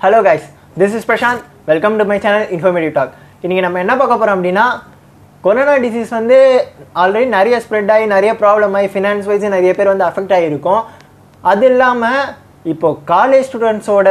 hello guys this is Prashanth welcome to my channel informative talk இன்றைக்கி நம்ம என்ன பார்க்க போகிறோம் அப்படின்னா கொரோனா டிசீஸ் வந்து ஆல்ரெடி நிறைய ஸ்ப்ரெட் ஆகி நிறைய ப்ராப்ளம் ஆகி ஃபினான்ஸ் வைஸ் நிறைய பேர் வந்து அஃபெக்ட் ஆகிருக்கும் அது இல்லாமல் இப்போ காலேஜ் ஸ்டூடெண்ட்ஸோட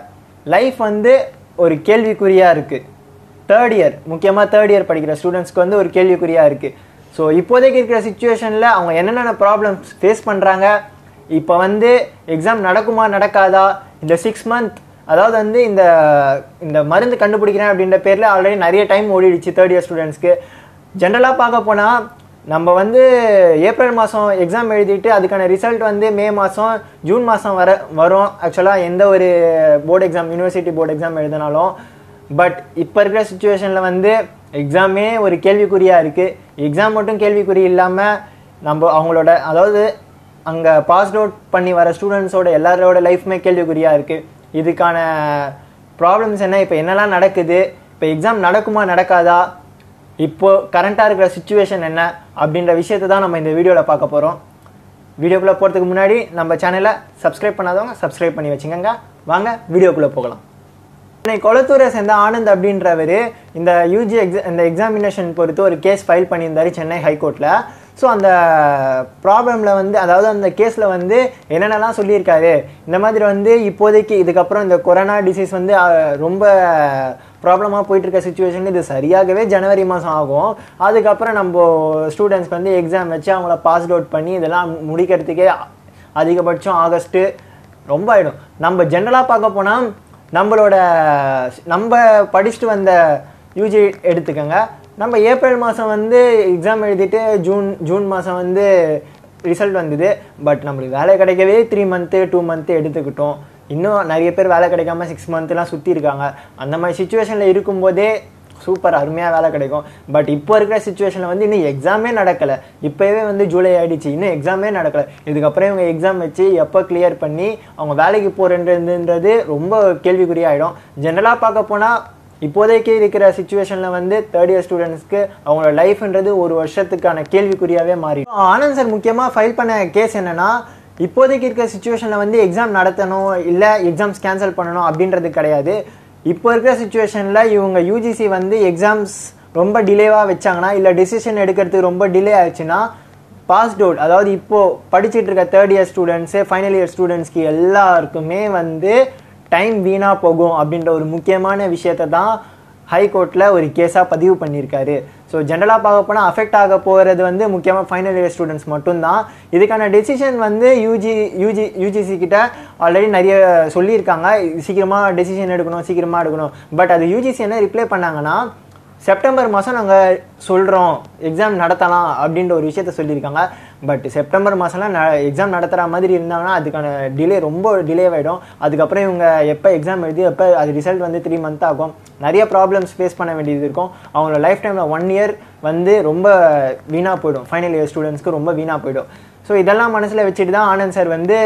லைஃப் வந்து ஒரு கேள்விக்குறியாக இருக்குது தேர்ட் இயர் முக்கியமாக தேர்ட் இயர் படிக்கிற ஸ்டூடெண்ட்ஸ்க்கு வந்து ஒரு கேள்விக்குறியாக இருக்குது ஸோ இப்போதைக்கு இருக்கிற சுச்சுவேஷனில் அவங்க என்னென்ன ப்ராப்ளம்ஸ் ஃபேஸ் பண்ணுறாங்க இப்போ வந்து எக்ஸாம் நடக்குமா நடக்காதா இந்த சிக்ஸ் மந்த் அதாவது வந்து இந்த இந்த மருந்து கண்டுபிடிக்கிறேன் அப்படின்ற பேரில் ஆல்ரெடி நிறைய டைம் ஓடிடுச்சு தேர்ட் இயர் ஸ்டூடெண்ட்ஸ்க்கு ஜென்ரலாக பார்க்க போனால் நம்ம வந்து ஏப்ரல் மாதம் எக்ஸாம் எழுதிட்டு அதுக்கான ரிசல்ட் வந்து மே மாதம் ஜூன் மாதம் வர வரும் ஆக்சுவலாக எந்த ஒரு board exam university board exam எழுதினாலும் பட் இப்போ இருக்கிற சுச்சுவேஷனில் வந்து எக்ஸாமே ஒரு கேள்விக்குறியாக இருக்குது எக்ஸாம் மட்டும் கேள்விக்குறி இல்லாமல் நம்ம அவங்களோட அதாவது அங்கே பாஸ் அவுட் பண்ணி வர ஸ்டூடெண்ட்ஸோட எல்லாரோட லைஃப்மே கேள்விக்குறியாக இருக்குது இதுக்கான ப்ராப்ளம்ஸ் என்ன இப்போ என்னெல்லாம் நடக்குது இப்போ எக்ஸாம் நடக்குமா நடக்காதா இப்போ கரண்ட்டாக இருக்கிற சுச்சுவேஷன் என்ன அப்படின்ற விஷயத்தை தான் நம்ம இந்த வீடியோவில் பார்க்க போகிறோம் வீடியோக்குள்ளே போகிறதுக்கு முன்னாடி நம்ம சேனலை சப்ஸ்கிரைப் பண்ணாதவங்க சப்ஸ்கிரைப் பண்ணி வச்சுக்கோங்க வாங்க வீடியோக்குள்ளே போகலாம் சென்னை கொளத்தூரை சேர்ந்த ஆனந்த் அப்படின்றவர் இந்த யூஜி எக்ஸா இந்த எக்ஸாமினேஷன் பொறுத்து ஒரு கேஸ் ஃபைல் பண்ணியிருந்தாரு சென்னை ஹைகோர்ட்டில் ஸோ அந்த ப்ராப்ளமில் வந்து அதாவது அந்த கேஸில் வந்து என்னென்னலாம் சொல்லியிருக்காரு இந்த மாதிரி வந்து இப்போதைக்கு இதுக்கப்புறம் இந்த கொரோனா டிசீஸ் வந்து அஹ், ரொம்ப ப்ராப்ளமாக போயிட்டு இருக்க சுச்சுவேஷன் இது சரியாகவே ஜனவரி மாதம் ஆகும் அதுக்கப்புறம் நம்ம ஸ்டூடெண்ட்ஸ்க்கு வந்து எக்ஸாம் வச்சு அவங்கள பாஸ் அவுட் பண்ணி இதெல்லாம் முடிக்கிறதுக்கே அதிகபட்சம் ஆகஸ்ட்டு ரொம்ப ஆயிடும் நம்ம ஜென்ரலாக பார்க்க போனால் நம்மளோட நம்ம படிச்சுட்டு வந்த யூஜி எடுத்துக்கோங்க நம்ம ஏப்ரல் மாதம் வந்து எக்ஸாம் எழுதிட்டு ஜூன் ஜூன் மாதம் வந்து ரிசல்ட் வந்தது பட் நம்மளுக்கு வேலை கிடைக்கவே த்ரீ மந்த்து டூ மந்த்து எடுத்துக்கிட்டோம் இன்னும் நிறைய பேர் வேலை கிடைக்காம சிக்ஸ் மந்த்லாம் சுற்றி இருக்காங்க அந்த மாதிரி சுச்சுவேஷனில் இருக்கும்போதே சூப்பர் அருமையாக வேலை கிடைக்கும் பட் இப்போ இருக்கிற சுச்சுவேஷனில் வந்து இன்னும் எக்ஸாமே நடக்கலை இப்போவே வந்து ஜூலை ஆயிடுச்சு இன்னும் எக்ஸாமே நடக்கலை இதுக்கப்புறம் இவங்க எக்ஸாம் வச்சு எப்போ கிளியர் பண்ணி அவங்க வேலைக்கு போகிறன்றது ரொம்ப கேள்விக்குறியாயிடும் ஜென்ரலாக பார்க்க போனால் இப்போதைக்கு இருக்கிற சுச்சுவேஷனில் வந்து தேர்ட் இயர் ஸ்டூடெண்ட்ஸ்க்கு அவங்களோட லைஃப்ன்றது ஒரு வருஷத்துக்கான கேள்விக்குறியாகவே மாறி ஆனந்த் சார் முக்கியமாக ஃபைல் பண்ண கேஸ் என்னன்னா இப்போதைக்கு இருக்கிற சுச்சுவேஷனில் வந்து எக்ஸாம் நடத்தணும் இல்லை எக்ஸாம்ஸ் கேன்சல் பண்ணணும் அப்படின்றது கிடையாது இப்போ இருக்கிற சுச்சுவேஷனில் இவங்க யூஜிசி வந்து எக்ஸாம்ஸ் ரொம்ப டிலேவாக வச்சாங்கன்னா இல்லை டெசிஷன் எடுக்கிறதுக்கு ரொம்ப டிலே ஆயிடுச்சுன்னா பாஸ்ட் அவுட் அதாவது இப்போது படிச்சுட்டு இருக்க third year students final year ஸ்டூடெண்ட்ஸ்க்கு எல்லாருக்குமே வந்து டைம் வீணாக போகும் அப்படின்ற ஒரு முக்கியமான விஷயத்தை தான் ஹைகோர்ட்டில் ஒரு கேஸாக பதிவு பண்ணியிருக்காரு ஸோ ஜென்ரலாக பார்க்க போனால் அஃபெக்ட் ஆக போகிறது வந்து முக்கியமாக ஃபைனல் இயர் ஸ்டூடெண்ட்ஸ் மட்டும்தான் இதுக்கான டெசிஷன் வந்து யூஜி யூஜி யூஜிசி கிட்ட ஆல்ரெடி நிறைய சொல்லியிருக்காங்க சீக்கிரமாக டெசிஷன் எடுக்கணும் சீக்கிரமாக எடுக்கணும் பட் அது யூஜிசி என்ன ரிப்ளை பண்ணாங்கன்னா செப்டம்பர் மாதம் நாங்கள் சொல்கிறோம் எக்ஸாம் நடத்தலாம் அப்படின்ற ஒரு விஷயத்த சொல்லியிருக்காங்க பட் செப்டம்பர் மாதம்லாம் ந எக்ஸாம் நடத்துகிற மாதிரி இருந்தாங்கன்னா அதுக்கான டிலே ரொம்ப டிலே ஆகிடும் அதுக்கப்புறம் இவங்க எப்போ எக்ஸாம் எழுதி எப்போ அது ரிசல்ட் வந்து த்ரீ மந்த் ஆகும் நிறைய ப்ராப்ளம்ஸ் ஃபேஸ் பண்ண வேண்டியது இருக்கும் அவங்களோட லைஃப் டைமில் ஒன் இயர் வந்து ரொம்ப வீணாக போயிடும் ஃபைனல் இயர் ஸ்டூடெண்ட்ஸ்க்கு ரொம்ப வீணாக போயிடும் ஸோ இதெல்லாம் மனசில் வச்சுட்டு தான் ஆனந்த் சார் வந்து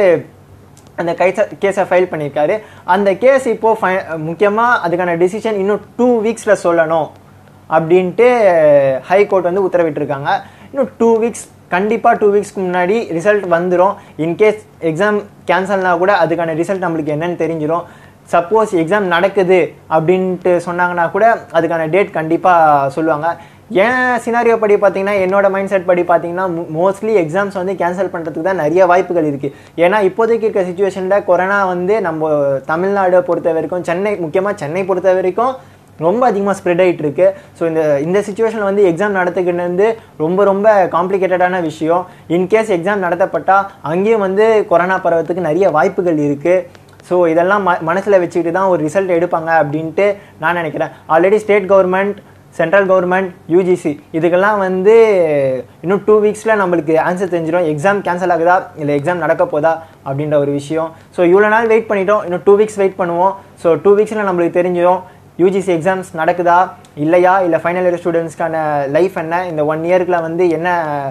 அந்த கைச கேஸை ஃபைல் பண்ணியிருக்காரு அந்த கேஸ் இப்போது ஃபை முக்கியமாக அதுக்கான டெசிஷன் இன்னும் டூ வீக்ஸில் சொல்லணும் அப்படின்ட்டு ஹைகோர்ட் வந்து உத்தரவிட்டிருக்காங்க இன்னும் டூ வீக்ஸ் கண்டிப்பாக டூ வீக்ஸ்க்கு முன்னாடி ரிசல்ட் வந்துடும் இன்கேஸ் எக்ஸாம் கேன்சல்னா கூட அதுக்கான ரிசல்ட் நம்மளுக்கு என்னன்னு தெரிஞ்சிடும் சப்போஸ் எக்ஸாம் நடக்குது அப்படின்ட்டு சொன்னாங்கன்னா கூட அதுக்கான டேட் கண்டிப்பாக சொல்லுவாங்க ஏன் சினாரியோ படி பார்த்தீங்கன்னா என்னோட மைண்ட் செட் படி பார்த்தீங்கன்னா மோஸ்ட்லி எக்ஸாம்ஸ் வந்து கேன்சல் பண்ணுறதுக்கு தான் நிறைய வாய்ப்புகள் இருக்குது ஏன்னா இப்போதைக்கு இருக்க சுச்சுவேஷனில் கொரோனா வந்து நம்ம தமிழ்நாடு பொறுத்த வரைக்கும் சென்னை முக்கியமாக சென்னை பொறுத்த வரைக்கும் ரொம்ப அதிகமாக ஸ்ப்ரெட் ஆகிட்டு இருக்கு ஸோ இந்த இந்த சுச்சுவேஷனில் வந்து எக்ஸாம் நடத்துக்கிட்டு ரொம்ப ரொம்ப காம்ப்ளிகேட்டடான விஷயம் இன்கேஸ் எக்ஸாம் நடத்தப்பட்டால் அங்கேயும் வந்து கொரோனா பரவத்துக்கு நிறைய வாய்ப்புகள் இருக்குது ஸோ இதெல்லாம் ம மனசில் வச்சுக்கிட்டு தான் ஒரு ரிசல்ட் எடுப்பாங்க அப்படின்ட்டு நான் நினைக்கிறேன் already state government central government UGC இதுக்கெல்லாம் வந்து இன்னும் டூ வீக்ஸில் நம்மளுக்கு ஆன்சர் தெரிஞ்சிடும் எக்ஸாம் கேன்சல் ஆகுதா இல்லை எக்ஸாம் நடக்க போதா அப்படின்ற ஒரு விஷயம் ஸோ இவ்வளோ நாள் வெயிட் பண்ணிட்டோம் இன்னும் டூ வீக்ஸ் வெயிட் பண்ணுவோம் ஸோ டூ வீக்ஸில் நம்மளுக்கு தெரிஞ்சிடும் யூஜிசி எக்ஸாம்ஸ் நடக்குதா இல்லையா இல்லை ஃபைனல் இயர் ஸ்டூடெண்ட்ஸ்க்கான லைஃப் என்ன இந்த ஒன் இயர்க்குள்ள வந்து என்ன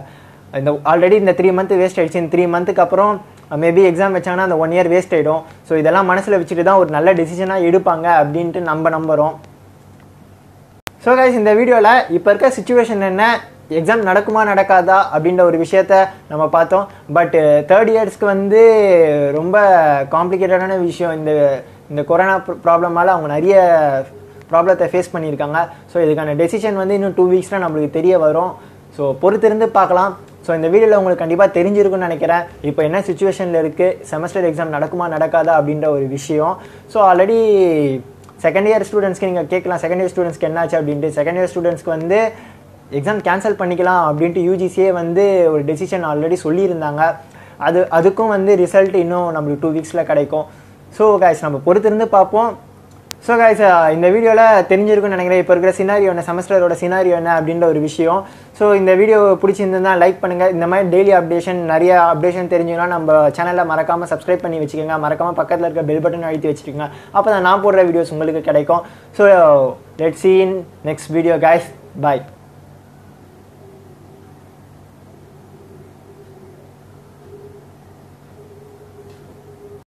இந்த ஆல்ரெடி இந்த த்ரீ மந்த் வேஸ்ட் ஆயிடுச்சு இந்த த்ரீ மந்த்துக்கு அப்புறம் மேபி எக்ஸாம் வச்சாங்கன்னா அந்த ஒன் இயர் வேஸ்ட் ஆகிடும் ஸோ இதெல்லாம் மனசில் வச்சுட்டு தான் ஒரு நல்ல டெசிஷனாக எடுப்பாங்க அப்படின்ட்டு நம்ம நம்புகிறோம் ஸோ கைஸ் இந்த வீடியோவில் இப்போ இருக்க சுச்சுவேஷன் என்ன எக்ஸாம் நடக்குமா நடக்காதா அப்படின்ற ஒரு விஷயத்த நம்ம பார்த்தோம் பட் தேர்ட் இயர்ஸ்க்கு வந்து ரொம்ப காம்ப்ளிகேட்டடான விஷயம் இந்த இந்த கொரோனா ப்ராப்ளமால் அவங்க நிறைய ப்ராப்ளத்தை ஃபேஸ் பண்ணியிருக்காங்க ஸோ இதுக்கான டெசிஷன் வந்து இன்னும் டூ வீக்ஸில் நம்மளுக்கு தெரிய வரும் ஸோ பொறுத்திருந்து பார்க்கலாம் ஸோ இந்த வீடியோவில் உங்களுக்கு கண்டிப்பாக தெரிஞ்சிருக்கும்னு நினைக்கிறேன் இப்போ என்ன சுச்சுவேஷனில் இருக்குது செமஸ்டர் எக்ஸாம் நடக்குமா நடக்காதா அப்படின்ற ஒரு விஷயம் ஸோ ஆல்ரெடி செகண்ட் இயர் ஸ்டூடெண்ட்ஸ்க்கு நீங்கள் கேட்கலாம் செகண்ட் இயர் ஸ்டூடெண்ட்ஸ்க்கு என்னாச்சு அப்படின்ட்டு செகண்ட் இயர் ஸ்டூடெண்ட்ஸ்க்கு வந்து எக்ஸாம் கேன்சல் பண்ணிக்கலாம் அப்படின்ட்டு யூஜிசியே வந்து ஒரு டெசிஷன் ஆல்ரெடி சொல்லியிருந்தாங்க அது அதுக்கும் வந்து ரிசல்ட் இன்னும் நம்மளுக்கு டூ வீக்ஸில் கிடைக்கும் ஸோ கைஸ் நம்ம பொறுத்திருந்து பார்ப்போம் ஸோ கைஸ் இந்த வீடியோவில் தெரிஞ்சிருக்கும்னு நினைக்கிறேன் இப்போ இருக்கிற சினாரியோ என்ன செமஸ்டரோட சினாரியோ என்ன அப்படின்ற ஒரு விஷயம் ஸோ இந்த வீடியோ பிடிச்சிருந்தா லைக் பண்ணுங்கள் இந்த மாதிரி டெய்லி அப்டேஷன் நிறைய அப்டேஷன் தெரிஞ்சுக்கலாம் நம்ம சேனலில் மறக்காமல் சப்ஸ்கிரைப் பண்ணி வச்சுக்கோங்க மறக்காமல் பக்கத்தில் இருக்க பெல் பட்டன் அழுத்தி வச்சுக்கோங்க அப்போ தான் நான் போடுற வீடியோஸ் உங்களுக்கு கிடைக்கும் so let see in next video guys பாய்